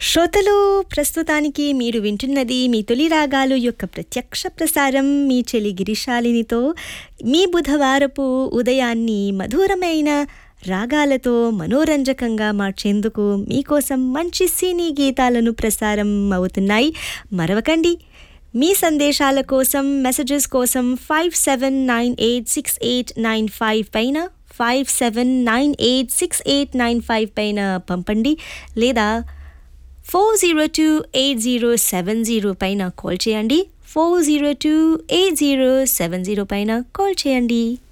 శ్రోతలు ప్రస్తుతానికి మీరు వింటున్నది మీ తొలి రాగాలు యొక్క ప్రత్యక్ష ప్రసారం మీ చెలి గిరిశాలినితో మీ బుధవారపు ఉదయాన్ని మధురమైన రాగాలతో మనోరంజకంగా మార్చేందుకు మీకోసం మంచి సినీ గీతాలను ప్రసారం అవుతున్నాయి మరవకండి మీ సందేశాల కోసం మెసేజెస్ కోసం five seven nine eight six eight nine five పైన five seven nine eight six eight nine five పైన పంపండి లేదా four zero two eight zero seven zero పైన కాల్ చేయండి four zero two eight zero seven zero పైన call చేయండి